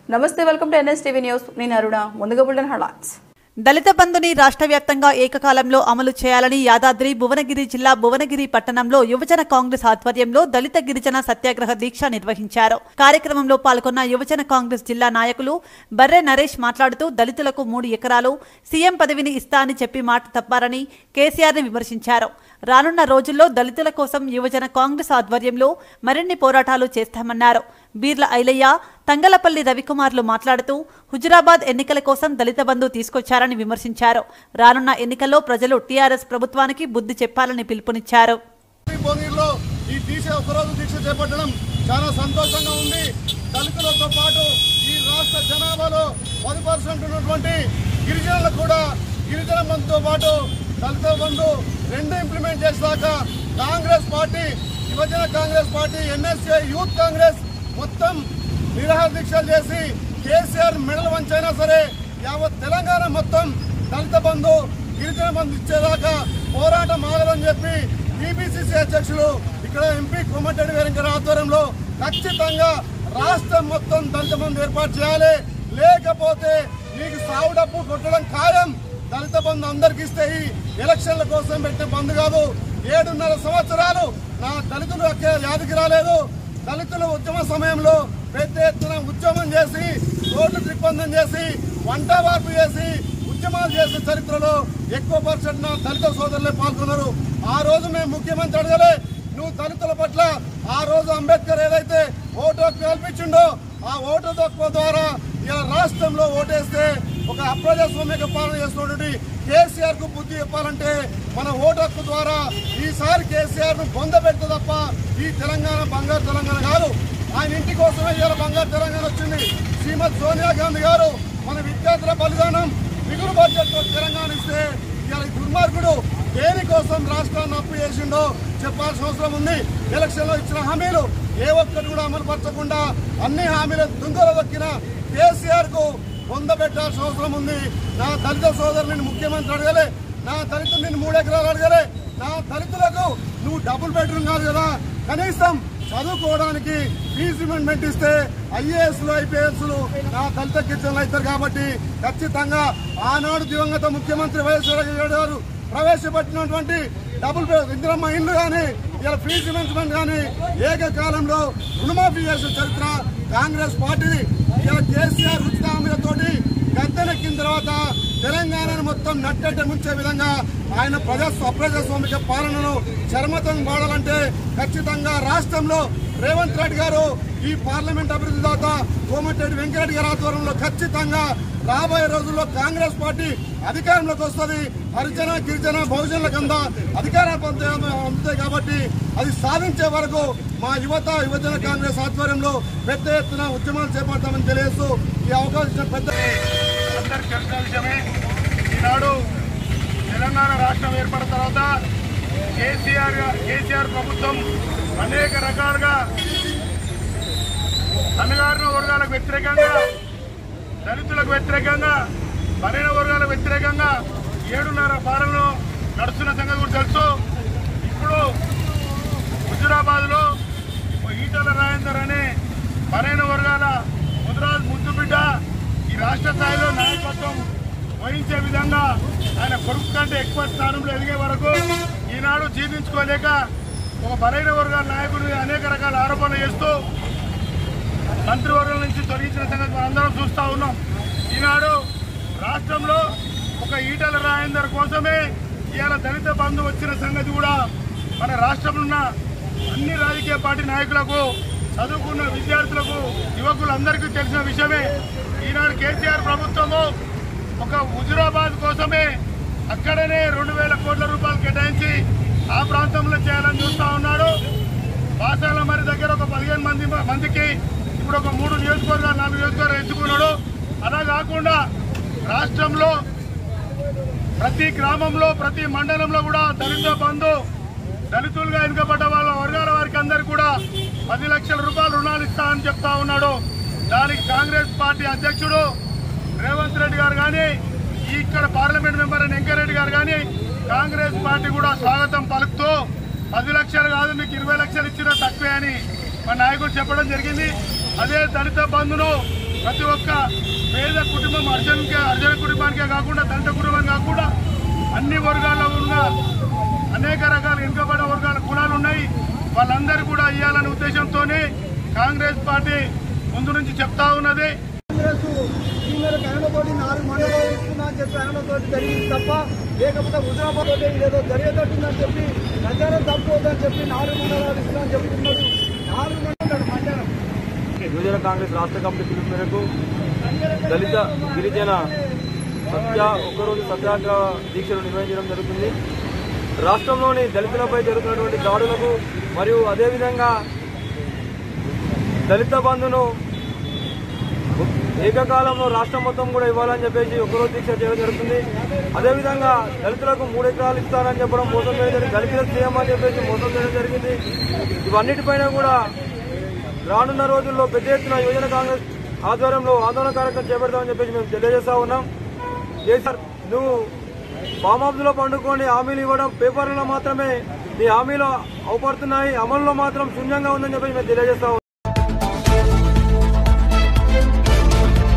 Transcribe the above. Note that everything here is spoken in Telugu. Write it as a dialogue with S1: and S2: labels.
S1: నమస్తే welcome to NS TV news నేను అరుణ ముందుగా బుల్టన్ హెడ్లైన్స్
S2: దళిత బంధుని రాష్ట్ర వ్యాప్తంగా ఏకకాలంలో అమలు చేయాలని యాదాద్రి భువనగిరి జిల్లా భువనగిరి పట్టణంలో యువజన కాంగ్రెస్ ఆధ్వర్యంలో దళిత గిరిజన సత్యాగ్రహ దీక్ష నిర్వహించారు కార్యక్రమంలో పాల్గొన్న యువజన కాంగ్రెస్ జిల్లా నాయకులు బర్రె నరేష్ మాట్లాడుతూ దళితులకు మూడు ఎకరాలు సీఎం పదవిని ఇస్తా అని చెప్పి మాట తప్పారని కేసీఆర్ ని విమర్శించారు రానున్న రోజుల్లో దళితుల కోసం యువజన కాంగ్రెస్ ఆధ్వర్యంలో మరిన్ని పోరాటాలు చేస్తామన్నారు బీర్ల ఐలయ్య తంగలపల్లి రవికుమార్లు మాట్లాడుతూ హుజురాబాద్ ఎన్నికల కోసం దళిత బంధు తీసుకొచ్చారని విమర్శించారు రానున్న ఎన్నికల్లో ప్రజలు టీఆర్ఎస్ ప్రభుత్వానికి బుద్ధి చెప్పాలని పిలుపునిచ్చారు
S3: భోగిలో ఈ దీక్ష ఒకరోజు దీక్ష చేపట్టడం చాలా సంతోషంగా ఉంది దళితులతో పాటు ఈ రాష్ట్ర జనాభాలో పది పర్సెంట్ ఉన్నటువంటి గిరిజనులకు కూడా గిరిజన బంధుతో పాటు దళిత బంధు రెండు ఇంప్లిమెంట్ చేసాక కాంగ్రెస్ పార్టీ యువజన Congress party NSA youth Congress మొత్తం నిరాహార దీక్షలు చేసి కేసీఆర్ మెడల్ వంచైనా సరే యావత్ తెలంగాణ మొత్తం దళిత బంధు గిరిజన బంధు ఇచ్చేదాకా పోరాటం ఆగదని చెప్పి టీపీసీసీ అధ్యక్షులు ఇక్కడ ఎంపీ కోమటిరెడ్డి వెంకట ఆధ్వర్యంలో ఖచ్చితంగా రాష్ట్రం మొత్తం దళిత బంధు ఏర్పాటు చేయాలి లేకపోతే నీకు సాగు డబ్బు కొట్టడం ఖాయం దళిత బంధు అందరికి ఇస్తే ఈ ఎలక్షన్ల కోసం పెట్టే బంధు కాదు ఏడున్నర సంవత్సరాలు నా దళితులు అక్కడ యాదికి రాలేదు దళితుల ఉద్యమ సమయంలో పెద్ద ఎత్తున ఉద్యమం చేసి రోడ్లు దిగ్బంధం చేసి వంట వార్పు చేసి ఉద్యమాలు చేసిన చరిత్రలో ఎక్కువ పర్సెంట్ నా దళిత సోదరులే పాల్గొన్నారు ఆ రోజు మేము ముఖ్యమంత్రి అడగలే నువ్వు దళితుల పట్ల ఆ రోజు అంబేద్కర్ ఏదైతే ఓటు హక్కు కల్పించిండో ఆ ఓటు హక్కు ద్వారా ఇలా రాష్ట్రంలో ఓటేస్తే ఒక అప్రజాస్వామిక పాలన చేస్తున్నటువంటి కేసీఆర్ కు బుద్ధి చెప్పాలంటే మన ఓటు హక్కు ద్వారా ఈసారి కేసీఆర్ ను పొందబెడితే తప్ప ఈ తెలంగాణ బంగారు తెలంగాణ కాదు ఆయన ఇంటి కోసమే ఇవాళ బంగారు తెలంగాణ వచ్చింది శ్రీమతి సోనియా గాంధీ గారు మన విద్యార్థుల బలిదానం మిగులు బడ్జెట్ తో తెలంగాణ ఇస్తే ఇవాళ ఈ దుర్మార్గుడు దేనికోసం రాష్ట్రాన్ని అప్పు చేసిండో చెప్పాల్సిన అవసరం ఉంది ఎలక్షన్ లో ఇచ్చిన హామీలు ఏ ఒక్కటి కూడా అమలు పరచకుండా అన్ని హామీలు దుంగలు దక్కిన కేసీఆర్ కు పొందబెట్టాల్సిన అవసరం ఉంది నా దళిత సోదరుని ముఖ్యమంత్రి అడగలే నా దళితులు నేను మూడు ఎకరాలు అడగలే నా దళితులకు నువ్వు డబుల్ బెడ్రూమ్ కాదు కదా కనీసం చదువుకోవడానికి ఫీజు రిమెంట్ ఇస్తే ఐఏఎస్ లు ఐపీఎస్ లు నా దళిత గిరిజనులు అవుతారు కాబట్టి ఖచ్చితంగా ఆనాడు దివంగత ముఖ్యమంత్రి వైఎస్ రాజశేఖర గారు ప్రవేశపెట్టినటువంటి డబుల్ బెడ్ ఇందిరమ్మ ఇల్లు కానీ ఇలా ఫీజు రిమెంట్మెంట్ కానీ ఏకకాలంలో రుణమాఫీ చేసిన చరిత్ర కాంగ్రెస్ పార్టీది ఇలా కేసీఆర్ ఉచిత హామీలతోటి గద్దెనెక్కిన తర్వాత తెలంగాణను మొత్తం నట్టెట్ట ముంచే విధంగా ఆయన ప్రజా అప్రజాస్వామిక పాలనను చర్మతం వాడాలంటే ఖచ్చితంగా రాష్ట్రంలో రేవంత్ రెడ్డి గారు ఈ పార్లమెంట్ అభివృద్ధి దాత కోమటిరెడ్డి వెంకరెడ్డి గారి ఆధ్వర్యంలో ఖచ్చితంగా రాబోయే రోజుల్లో కాంగ్రెస్ పార్టీ అధికారంలోకి వస్తుంది హరిజన గిరిజన బహుజనుల కింద అధికారం పొందే- అందుతాయి కాబట్టి అది సాధించే వరకు మా యువత యువజన కాంగ్రెస్ ఆధ్వర్యంలో పెద్ద ఎత్తున ఉద్యమాలు చేపడతామని తెలియజేస్తూ ఈ అవకాశం ఇచ్చిన పెద్ద
S4: అందరికి తెలిసిన విషయమే ఈనాడు తెలంగాణ రాష్ట్రం ఏర్పడిన తర్వాత కేసీఆర్ కేసీఆర్ ప్రభుత్వం అనేక రకాలుగా అన్నగారిన వర్గాలకు వ్యతిరేకంగా దళితులకు వ్యతిరేకంగా బలైన వర్గాలకు వ్యతిరేకంగా ఏడున్నర పాలనలో నడుస్తున్న సంగతి కూడా తెలుసు ఇప్పుడు హుజురాబాద్లో ఓ ఈటల రాజేందర్ అనే బలైన వర్గాల ముద్రాజ్ ముద్దు బిడ్డ ఈ రాష్ట్ర స్థాయిలో నాయకత్వం వహించే విధంగా ఆయన కొడుకు కంటే ఎక్కువ స్థానంలో ఎదిగే వరకు ఈనాడు జీర్ణించుకోలేక ఒక బలైన వర్గాల నాయకుడిని అనేక రకాల ఆరోపణలు చేస్తూ మంత్రివర్గం నుంచి తొలగించిన సంగతి మనందరం చూస్తా ఉన్నాం ఈనాడు రాష్ట్రంలో ఒక ఈటల రాజేందర్ కోసమే ఇవాళ దళిత బంధు వచ్చిన సంగతి కూడా మన రాష్ట్రంలో ఉన్న అన్ని రాజకీయ పార్టీ నాయకులకు చదువుకున్న విద్యార్థులకు యువకులందరికీ తెలిసిన విషయమే ఈనాడు కేసీఆర్ ప్రభుత్వము ఒక హుజురాబాద్ కోసమే అక్కడనే రెండు వేల కోట్ల రూపాయలు కేటాయించి ఆ ప్రాంతంలో చేయాలని చూస్తా ఉన్నాడు పాఠశాల మరి దగ్గర ఒక పదిహేను మంది మందికి ఇప్పుడు ఒక మూడు నియోజకవర్గాలు నాలుగు నియోజకవర్గాలు ఎంచుకున్నాడు అలా కాకుండా రాష్ట్రంలో ప్రతి గ్రామంలో ప్రతి మండలంలో కూడా దళిత బంధు దళితులుగా ఎన్నికబడ్డ వాళ్ళ వర్గాల వారికి అందరికి కూడా పది లక్షల రూపాయలు రుణాలు ఇస్తా అని చెప్తా ఉన్నాడు దానికి కాంగ్రెస్ పార్టీ అధ్యక్షుడు రేవంత్ రెడ్డి గారు కానీ ఇక్కడ పార్లమెంట్ మెంబర్ అయిన వెంకరెడ్డి గారు కానీ కాంగ్రెస్ పార్టీ కూడా స్వాగతం పలుకుతూ పది లక్షలు కాదు మీకు ఇరవై లక్షలు ఇచ్చినా తక్కువే అని మా నాయకుడు చెప్పడం జరిగింది అదే దళిత బంధును ప్రతి ఒక్క పేద కుటుంబం అర్జున్కి అర్జున కుటుంబానికే కాకుండా దళిత కుటుంబానికి కాకుండా అన్ని వర్గాల్లో ఉన్న అనేక రకాల వెనుకబడిన వర్గాల కులాలు ఉన్నాయి వాళ్ళందరూ కూడా ఇవ్వాలనే ఉద్దేశంతోనే కాంగ్రెస్ పార్టీ ముందు నుంచి చెప్తా ఉన్నది
S5: కాంగ్రెస్ ఈ మేరకు ఆయనతోటి నాలుగు మండలాలు ఇస్తున్నా అని చెప్పి ఆయనతోటి జరిగింది తప్ప లేకపోతే హుజరాబాద్ తోటి ఏదో జరిగేటట్టుందని చెప్పి ప్రచారం తప్పవద్దని చెప్పి నాలుగు మండలాలు ఇస్తున్నా అని చెప్తున్నాడు నాలుగు మండలాలు మండలం
S6: యువజన కాంగ్రెస్ రాష్ట్ర కమిటీ పిలుపు మేరకు దళిత గిరిజన సత్య ఒకరోజు సత్యాగ్రహ దీక్షలు నిర్వహించడం జరుగుతుంది రాష్ట్రంలోని దళితులపై జరుగుతున్నటువంటి దాడులకు మరియు అదేవిధంగా దళిత బంధును ఏకకాలంలో రాష్ట్రం మొత్తం కూడా ఇవ్వాలని చెప్పేసి ఒకరోజు దీక్ష చేయడం జరుగుతుంది అదేవిధంగా దళితులకు మూడు ఎకరాలు ఇస్తారని చెప్పడం మోసం చేయడం జరిగింది దళితులకు చేయమని చెప్పేసి మోసం చేయడం జరిగింది ఇవన్నిటిపైన కూడా రానున్న రోజుల్లో పెద్ద ఎత్తున యువజన కాంగ్రెస్ ఆధ్వర్యంలో ఆందోళన కార్యక్రమం చేపడతామని చెప్పేసి మేము తెలియజేస్తా ఉన్నాం కేసీఆర్ నువ్వు ఫామ్ హౌస్ లో పండుకొని హామీలు ఇవ్వడం పేపర్లలో మాత్రమే నీ హామీలు అవపడుతున్నాయి అమలులో మాత్రం శూన్యంగా ఉందని చెప్పేసి మేము తెలియజేస్తా ఉన్నాం.